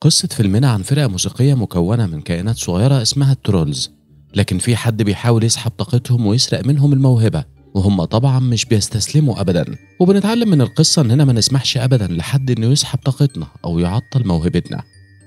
قصة فيلمنا عن فرقة موسيقية مكونة من كائنات صغيرة اسمها الترولز لكن في حد بيحاول يسحب طاقتهم ويسرق منهم الموهبة وهم طبعا مش بيستسلموا أبدا وبنتعلم من القصة إننا ما نسمحش أبدا لحد إنه يسحب طاقتنا أو يعطل موهبتنا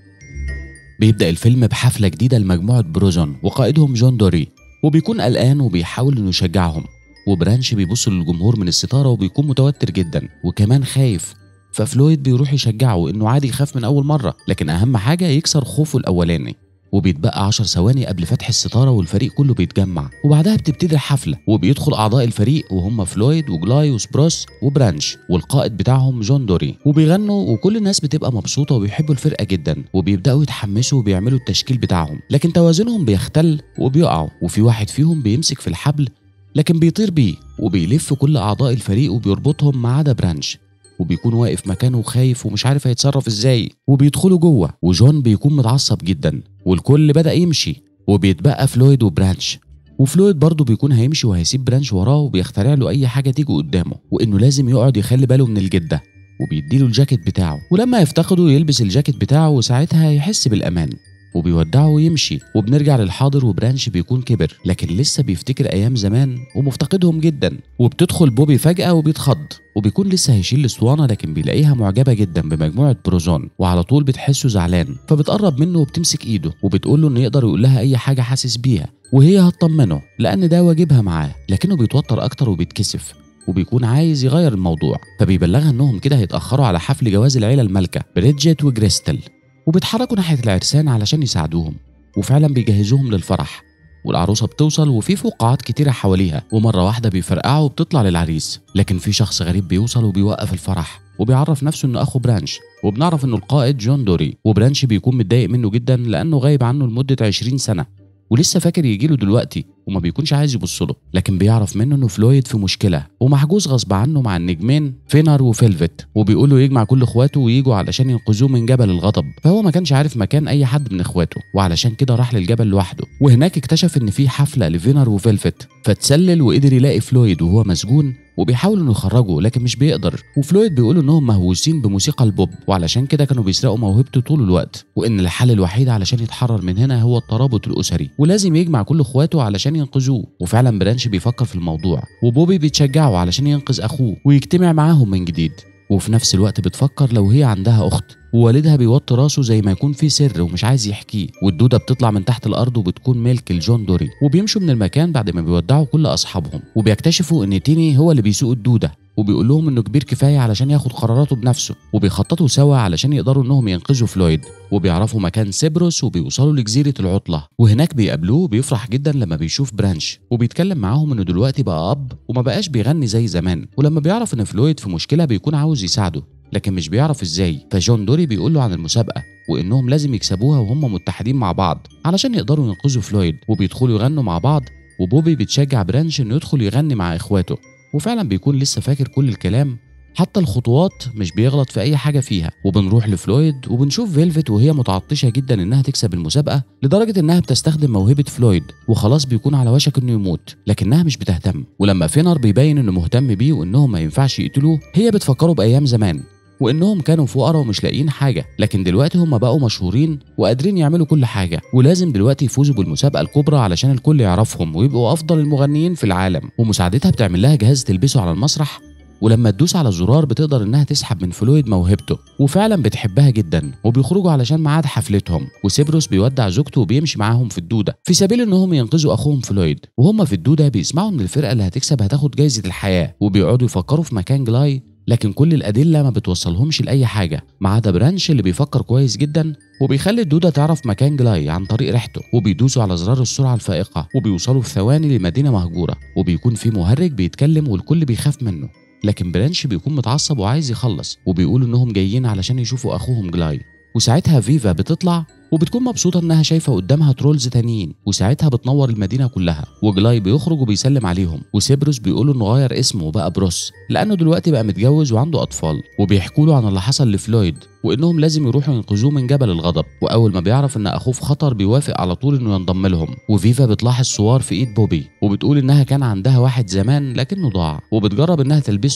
بيبدأ الفيلم بحفلة جديدة لمجموعة بروزون وقائدهم جون دوري وبيكون قلقان وبيحاول إنه يشجعهم وبرانش بيبص للجمهور من الستارة وبيكون متوتر جدا وكمان خايف ففلويد بيروح يشجعه انه عادي يخاف من اول مره لكن اهم حاجه يكسر خوفه الاولاني وبيتبقى عشر ثواني قبل فتح الستارة والفريق كله بيتجمع وبعدها بتبتدي الحفلة وبيدخل أعضاء الفريق وهم فلويد وجلاي وسبروس وبرانش والقائد بتاعهم جون دوري وبيغنوا وكل الناس بتبقى مبسوطة وبيحبوا الفرقة جدا وبيبدأوا يتحمسوا وبيعملوا التشكيل بتاعهم لكن توازنهم بيختل وبيقعوا وفي واحد فيهم بيمسك في الحبل لكن بيطير بيه وبيلف كل أعضاء الفريق وبيربطهم ما عدا برانش وبيكون واقف مكانه خايف ومش عارف هيتصرف ازاي وبيدخلوا جوه وجون بيكون متعصب جدا والكل بدأ يمشي وبيتبقى فلويد وبرانش وفلويد برضه بيكون هيمشي وهيسيب برانش وراه وبيخترع له اي حاجه تيجي قدامه وانه لازم يقعد يخلي باله من الجده وبيديله الجاكيت بتاعه ولما يفتقده يلبس الجاكيت بتاعه وساعتها يحس بالامان وبيودعه ويمشي وبنرجع للحاضر وبرانش بيكون كبر لكن لسه بيفتكر ايام زمان ومفتقدهم جدا وبتدخل بوبي فجأة وبيتخض وبيكون لسه هيشيل الاسطوانة لكن بيلاقيها معجبة جدا بمجموعة بروزون وعلى طول بتحسه زعلان فبتقرب منه وبتمسك ايده وبتقول له انه يقدر يقول لها اي حاجة حاسس بيها وهي هتطمنه لان ده واجبها معاه لكنه بيتوتر اكتر وبيتكسف وبيكون عايز يغير الموضوع فبيبلغها انهم كده هيتاخروا على حفل جواز العيله المالكه بريدجيت وجريستل وبيتحركوا ناحيه العرسان علشان يساعدوهم وفعلا بيجهزوهم للفرح والعروسه بتوصل وفي فقاعات كتيره حواليها ومره واحده بيفرقعوا وبتطلع للعريس لكن في شخص غريب بيوصل وبيوقف الفرح وبيعرف نفسه انه اخو برانش وبنعرف انه القائد جون دوري وبرانش بيكون متضايق منه جدا لانه غايب عنه لمده 20 سنه ولسه فاكر يجيله دلوقتي وما بيكونش عايز يبص له لكن بيعرف منه انه فلويد في مشكله ومحجوز غصب عنه مع النجمين فينر وفيلفت وبيقول له يجمع كل اخواته ويجوا علشان ينقذوه من جبل الغضب فهو ما كانش عارف مكان اي حد من اخواته وعلشان كده راح للجبل لوحده وهناك اكتشف ان في حفله لفينر وفيلفت فتسلل وقدر يلاقي فلويد وهو مسجون وبيحاول انه يخرجه لكن مش بيقدر وفلويد بيقول انهم مهووسين بموسيقى البوب وعلشان كده كانوا بيسرقوا موهبته طول الوقت وان الحل الوحيد علشان يتحرر من هنا هو الترابط الاسري ولازم يجمع كل اخواته علشان ينقذوه وفعلا برانش بيفكر في الموضوع وبوبي بيتشجعه علشان ينقذ اخوه ويجتمع معاهم من جديد وفي نفس الوقت بتفكر لو هي عندها اخت ووالدها بيوطي راسه زي ما يكون في سر ومش عايز يحكيه والدوده بتطلع من تحت الارض وبتكون ملك لجون دوري وبيمشوا من المكان بعد ما بيودعوا كل اصحابهم وبيكتشفوا ان تيني هو اللي بيسوق الدوده وبيقول لهم انه كبير كفايه علشان ياخد قراراته بنفسه وبيخططوا سوا علشان يقدروا انهم ينقذوا فلويد وبيعرفوا مكان سيبروس وبيوصلوا لجزيره العطله وهناك بيقابلوه بيفرح جدا لما بيشوف برانش وبيتكلم معاهم انه دلوقتي بقى اب وما بقاش بيغني زي زمان ولما بيعرف ان فلويد في مشكله بيكون عاوز يساعده لكن مش بيعرف ازاي فجون دوري بيقول له عن المسابقه وانهم لازم يكسبوها وهم متحدين مع بعض علشان يقدروا ينقذوا فلويد وبيدخلوا يغنوا مع بعض وبوبي بتشجع برانش انه يدخل يغني مع اخواته وفعلا بيكون لسه فاكر كل الكلام حتى الخطوات مش بيغلط في اي حاجه فيها وبنروح لفلويد وبنشوف فيلفت وهي متعطشه جدا انها تكسب المسابقه لدرجه انها بتستخدم موهبه فلويد وخلاص بيكون على وشك انه يموت لكنها مش بتهتم ولما فينر بيبين انه مهتم بيه وانهم ما ينفعش يقتلوه هي بتفكره بايام زمان وانهم كانوا فقراء ومش لاقيين حاجه لكن دلوقتي هم بقوا مشهورين وقادرين يعملوا كل حاجه ولازم دلوقتي يفوزوا بالمسابقه الكبرى علشان الكل يعرفهم ويبقوا افضل المغنيين في العالم ومساعدتها بتعمل لها جهاز تلبسه على المسرح ولما تدوس على الزرار بتقدر انها تسحب من فلويد موهبته وفعلا بتحبها جدا وبيخرجوا علشان ميعاد حفلتهم وسيبروس بيودع زوجته وبيمشي معاهم في الدوده في سبيل انهم ينقذوا اخوهم فلويد وهم في الدوده بيسمعوا ان الفرقه اللي هتكسب هتاخد جايزه الحياه وبيقعدوا يفكروا في مكان جلاي لكن كل الأدلة ما بتوصلهمش لأي حاجة ما عدا برانش اللي بيفكر كويس جدا وبيخلي الدودة تعرف مكان جلاي عن طريق ريحته وبيدوسوا على زرار السرعة الفائقة وبيوصلوا في ثواني لمدينة مهجورة وبيكون في مهرج بيتكلم والكل بيخاف منه لكن برانش بيكون متعصب وعايز يخلص وبيقولوا انهم جايين علشان يشوفوا اخوهم جلاي وساعتها فيفا بتطلع وبتكون مبسوطة إنها شايفة قدامها ترولز تانيين وساعتها بتنور المدينة كلها وجلاي بيخرج وبيسلم عليهم وسيبروس بيقولوا إنه غير اسمه وبقى بروس لأنه دلوقتي بقى متجوز وعنده أطفال وبيحكوا له عن اللي حصل لفلويد وإنهم لازم يروحوا ينقذوه من جبل الغضب وأول ما بيعرف إن أخوه في خطر بيوافق على طول إنه ينضم لهم وفيفا بتلاحظ صور في إيد بوبي وبتقول إنها كان عندها واحد زمان لكنه ضاع وبتجرب إنها تلبسه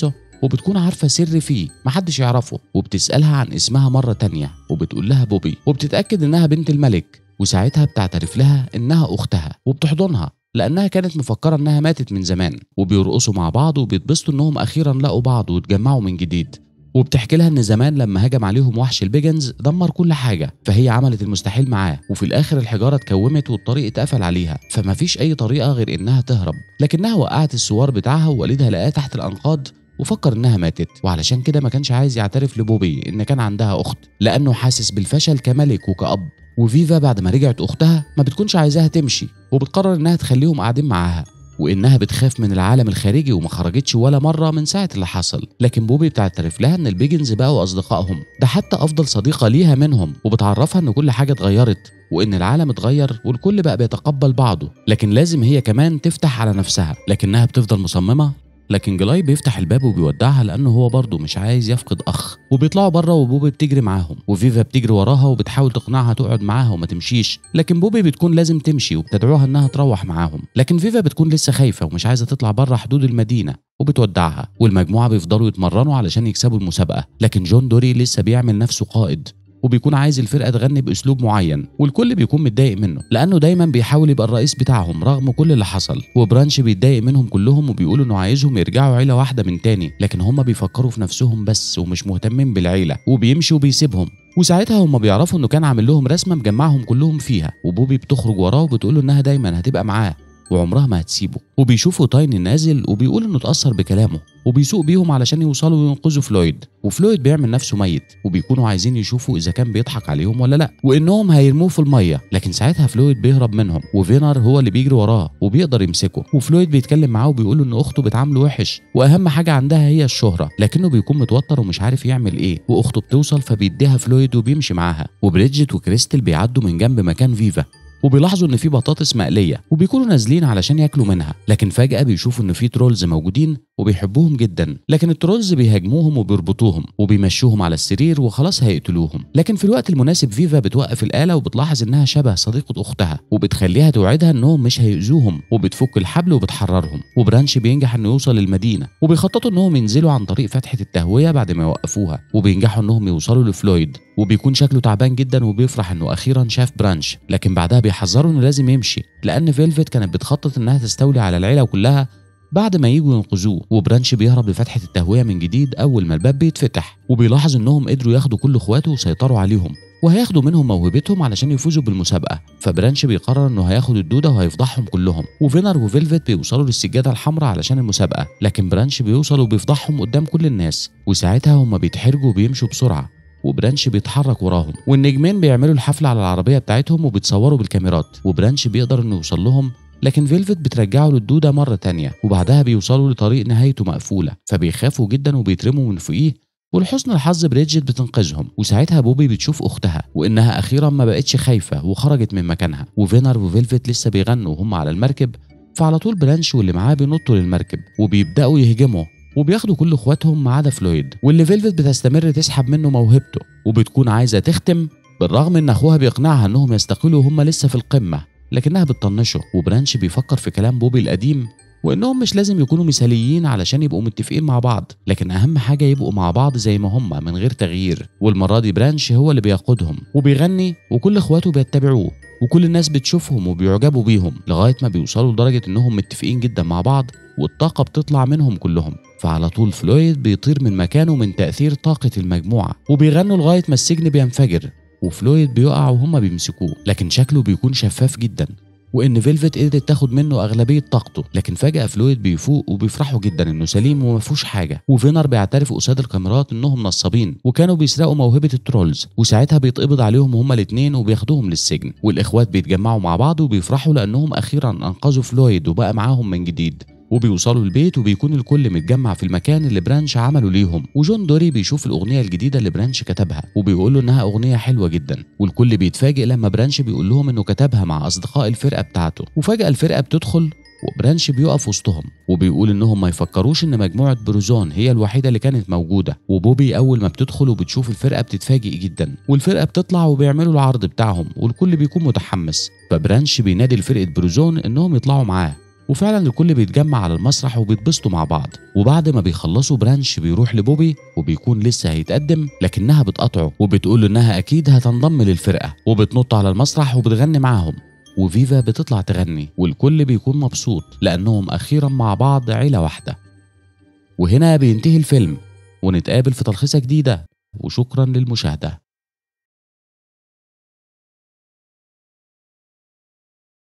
وبتكون عارفة سر فيه محدش يعرفه وبتسألها عن اسمها مرة تانية وبتقول لها بوبي وبتتأكد إنها بنت الملك وساعتها بتعترف لها إنها أختها وبتحضنها لأنها كانت مفكرة إنها ماتت من زمان وبيرقصوا مع بعض وبيتبسطوا إنهم أخيرا لقوا بعض واتجمعوا من جديد وبتحكي لها ان زمان لما هجم عليهم وحش البيجنز دمر كل حاجه فهي عملت المستحيل معاه وفي الاخر الحجاره اتكومت والطريق اتقفل عليها فما فيش اي طريقه غير انها تهرب لكنها وقعت السوار بتاعها ووالدها لقاه تحت الانقاض وفكر انها ماتت وعلشان كده ما كانش عايز يعترف لبوبي ان كان عندها اخت لانه حاسس بالفشل كملك وكأب وفيفا بعد ما رجعت اختها ما بتكونش عايزاها تمشي وبتقرر انها تخليهم قاعدين معاها وانها بتخاف من العالم الخارجي وما خرجتش ولا مره من ساعه اللي حصل لكن بوبي بتعترف لها ان البيجنز بقوا اصدقائهم ده حتى افضل صديقه ليها منهم وبتعرفها ان كل حاجه اتغيرت وان العالم اتغير والكل بقى بيتقبل بعضه لكن لازم هي كمان تفتح على نفسها لكنها بتفضل مصممه لكن جلاي بيفتح الباب وبيودعها لانه هو برضه مش عايز يفقد اخ وبيطلعوا بره وبوبي بتجري معاهم وفيفا بتجري وراها وبتحاول تقنعها تقعد معاها وما تمشيش لكن بوبي بتكون لازم تمشي وبتدعوها انها تروح معاهم لكن فيفا بتكون لسه خايفه ومش عايزه تطلع بره حدود المدينه وبتودعها والمجموعه بيفضلوا يتمرنوا علشان يكسبوا المسابقه لكن جون دوري لسه بيعمل نفسه قائد وبيكون عايز الفرقه تغني باسلوب معين والكل بيكون متضايق منه لانه دايما بيحاول يبقى الرئيس بتاعهم رغم كل اللي حصل وبرانش بيتضايق منهم كلهم وبيقول انه عايزهم يرجعوا عيله واحده من تاني لكن هم بيفكروا في نفسهم بس ومش مهتمين بالعيله وبيمشي وبيسيبهم وساعتها هم بيعرفوا انه كان عامل لهم رسمه مجمعهم كلهم فيها وبوبي بتخرج وراه وبتقول له انها دايما هتبقى معاه وعمرها ما هتسيبه وبيشوفوا تايني نازل وبيقول انه اتأثر بكلامه وبيسوق بيهم علشان يوصلوا وينقذوا فلويد وفلويد بيعمل نفسه ميت وبيكونوا عايزين يشوفوا اذا كان بيضحك عليهم ولا لا وانهم هيرموه في الميه لكن ساعتها فلويد بيهرب منهم وفينر هو اللي بيجري وراه وبيقدر يمسكه وفلويد بيتكلم معاه وبيقول ان اخته بتعامله وحش واهم حاجه عندها هي الشهره لكنه بيكون متوتر ومش عارف يعمل ايه واخته بتوصل فبيديها فلويد وبيمشي معاها وبريدجت وكريستل بيعدوا من جنب مكان فيفا وبيلاحظوا ان في بطاطس مقليه وبيكونوا نازلين علشان ياكلوا منها لكن فجاه بيشوفوا ان في ترولز موجودين وبيحبوهم جدا لكن الترولز بيهاجموهم وبيربطوهم وبيمشوهم على السرير وخلاص هيقتلوهم لكن في الوقت المناسب فيفا بتوقف الاله وبتلاحظ انها شبه صديقه اختها وبتخليها توعدها انهم مش هيؤذوهم وبتفك الحبل وبتحررهم وبرانش بينجح انه يوصل للمدينه وبيخططوا انهم ينزلوا عن طريق فتحه التهويه بعد ما يوقفوها وبينجحوا انهم يوصلوا لفلويد وبيكون شكله تعبان جدا وبيفرح انه اخيرا شاف برانش لكن بعدها بيحذروا انه لازم يمشي لان فيلفت كانت بتخطط انها تستولي على العيله كلها بعد ما يجوا ينقذوه وبرانش بيهرب لفتحة التهوية من جديد أول ما الباب بيتفتح وبيلاحظ إنهم قدروا ياخدوا كل إخواته وسيطروا عليهم وهياخدوا منهم موهبتهم علشان يفوزوا بالمسابقة فبرانش بيقرر إنه هياخد الدودة وهيفضحهم كلهم وفينر وفيلفت بيوصلوا للسجادة الحمراء علشان المسابقة لكن برانش بيوصل وبيفضحهم قدام كل الناس وساعتها هم بيتحرجوا وبيمشوا بسرعة وبرانش بيتحرك وراهم والنجمين بيعملوا الحفلة على العربية بتاعتهم وبيتصوروا بالكاميرات وبرانش بيقدر انه يوصل لهم لكن فيلفت بترجعه للدودة مرة تانية وبعدها بيوصلوا لطريق نهايته مقفولة فبيخافوا جدا وبيترموا من فوقيه ولحسن الحظ بريدجت بتنقذهم وساعتها بوبي بتشوف اختها وانها اخيرا ما بقتش خايفه وخرجت من مكانها وفينر وفيلفت لسه بيغنوا وهم على المركب فعلى طول برانش واللي معاه بينطوا للمركب وبيبداوا يهجموا وبياخدوا كل اخواتهم ما عدا فلويد واللي فيلفت بتستمر تسحب منه موهبته وبتكون عايزه تختم بالرغم ان اخوها بيقنعها انهم يستقلوا وهم لسه في القمه لكنها بتطنشه وبرانش بيفكر في كلام بوبي القديم وانهم مش لازم يكونوا مثاليين علشان يبقوا متفقين مع بعض لكن اهم حاجه يبقوا مع بعض زي ما هم من غير تغيير والمره دي برانش هو اللي بيقودهم وبيغني وكل اخواته بيتبعوه وكل الناس بتشوفهم وبيعجبوا بيهم لغايه ما بيوصلوا لدرجه انهم متفقين جدا مع بعض والطاقه بتطلع منهم كلهم فعلى طول فلويد بيطير من مكانه من تاثير طاقه المجموعه وبيغنوا لغايه ما السجن بينفجر وفلويد بيقع وهما بيمسكوه لكن شكله بيكون شفاف جدا وان فيلفت قدرت تاخد منه اغلبيه طاقته لكن فجاه فلويد بيفوق وبيفرحوا جدا انه سليم وما فيهوش حاجه وفينر بيعترف قصاد الكاميرات انهم نصابين وكانوا بيسرقوا موهبه الترولز وساعتها بيتقبض عليهم هما الاثنين وبياخدوهم للسجن والاخوات بيتجمعوا مع بعض وبيفرحوا لانهم اخيرا انقذوا فلويد وبقى معاهم من جديد وبيوصلوا البيت وبيكون الكل متجمع في المكان اللي برانش عمله ليهم وجون دوري بيشوف الأغنية الجديدة اللي برانش كتبها وبيقول له إنها أغنية حلوة جدا والكل بيتفاجئ لما برانش بيقول لهم إنه كتبها مع أصدقاء الفرقة بتاعته وفجأة الفرقة بتدخل وبرانش بيقف وسطهم وبيقول انهم ما يفكروش ان مجموعه بروزون هي الوحيده اللي كانت موجوده وبوبي اول ما بتدخل وبتشوف الفرقه بتتفاجئ جدا والفرقه بتطلع وبيعملوا العرض بتاعهم والكل بيكون متحمس فبرانش بينادي لفرقه بروزون انهم يطلعوا معاه وفعلا الكل بيتجمع على المسرح وبيتبسطوا مع بعض وبعد ما بيخلصوا برانش بيروح لبوبي وبيكون لسه هيتقدم لكنها بتقاطعه وبتقول له انها اكيد هتنضم للفرقه وبتنط على المسرح وبتغني معاهم وفيفا بتطلع تغني والكل بيكون مبسوط لانهم اخيرا مع بعض عيله واحده وهنا بينتهي الفيلم ونتقابل في تلخيصه جديده وشكرا للمشاهده